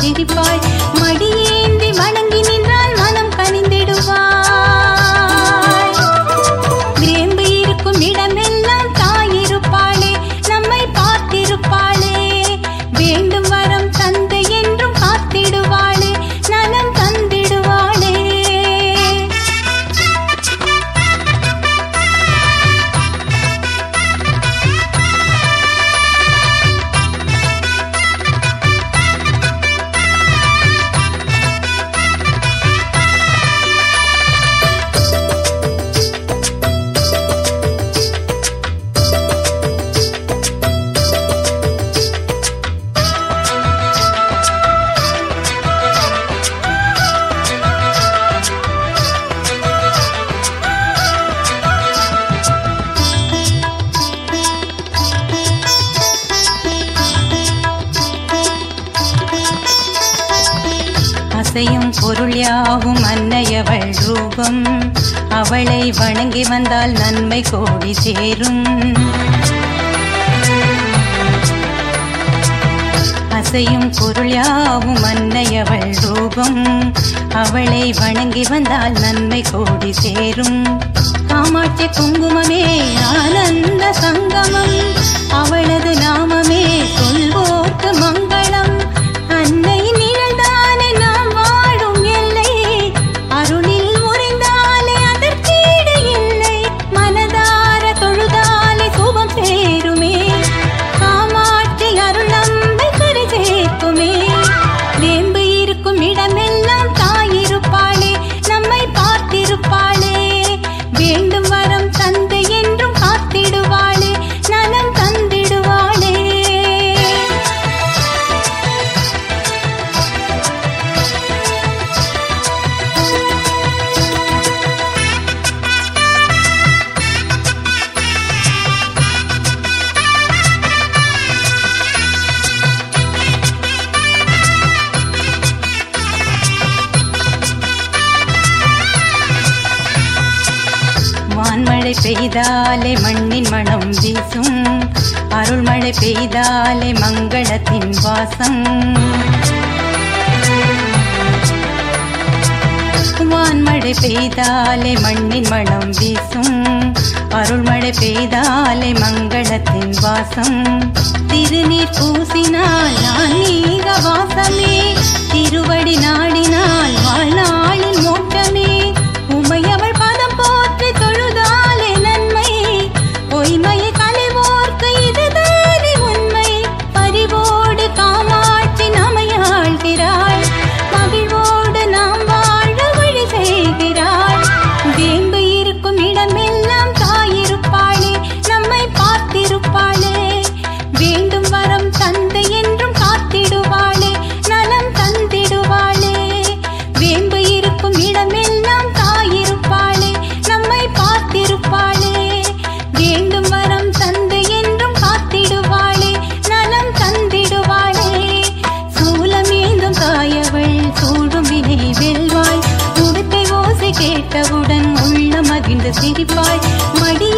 சிரிப்பாய் மடியேந்தி வணங்கி நின்றால் மனம் கனிந்திடுவாய் வேம்பு இருக்கும் இடமெல்லாம் தாயிருப்பாளே நம்மை பார்த்திருப்பாளே வேண்டும் வரம் தந்தை என்றும் காத்திடுவாளே நலம் தந்திடுவாளே அசையும் பொருள் யாவும் அன்னையவள் ரூபம் அவளை வணங்கி வந்தால் நன்மை கோடி சேரும் அசையும் பொருள் யாவும் அன்னையவள் ரூபம் அவளை வணங்கி வந்தால் நன்மை கோடி சேரும் காமாட்சி குங்குமமே ஆனந்த சங்கமம் அவளது நாமமே சொல்வோர்க்கு மங்களம் அன்னை நிழல்தானே நாம் வாழும் எல்லை அருளில் உறைந்தாலே அதற்கீடு இல்லை மனதார தொழுதாலே சுகம் சேருமே காமாட்சி அருள் நம்மை கரை சேர்க்குமே வேம்பு இருக்கும் இடமெல்லாம் தாயிருப்பாளே நம்மை பார்த்திருப்பாளே வேண்டும் வரம் தந்தை என்றும் காத்திடுவாளே நலம் தந்திடுவாளே வான்மழை பெய்தாலே மண்ணின் மனம் வீசும் அருள்மழை பெய்தாலே மங்களத்தின் வாசம் வான்மழை பெய்தாலே மண்ணின் மனம் வீசும் அருள்மழை பெய்தாலே மங்களத்தின் வாசம் திருநீர் பூசினால் ஆன்மீக வாசமே திருவடி நாடினால் வாழ்நாளில் மோட்டமே உமையவள் பதம் போற்றி தொழுதாலே நன்மை பொய்மையை களைவோர்க்கு இதுதானே உண்மை பரிவோடு காமாட்சி நமையாழ்கிறாள் மகிழ்வோடு நாம் வாழ வழி செய்கிறாள் வேம்பு இருக்கும் இடமெல்லாம் தாயிருப்பாளே நம்மை பார்த்திருப்பாளே வேண்டும் வரம் தந்தை என்றும் காத்திடுவாளே நலம் தந்திடுவாளே வேம்பு இருக்கும் இடமெல்லாம் தாயிருப்பாளே நம்மை பார்த்திருப்பாளே வேண்டும் வரம் தந்தை என்றும் காத்திடுவாளே நலம் தந்திடுவாளே சூலமேந்தும் தாயவள் சூடும் வினை வெல்வாய் உடுக்கை ஓசை கேட்டவுடன் உள்ள மகிழ்ந்து சிரிப்பாய் மடி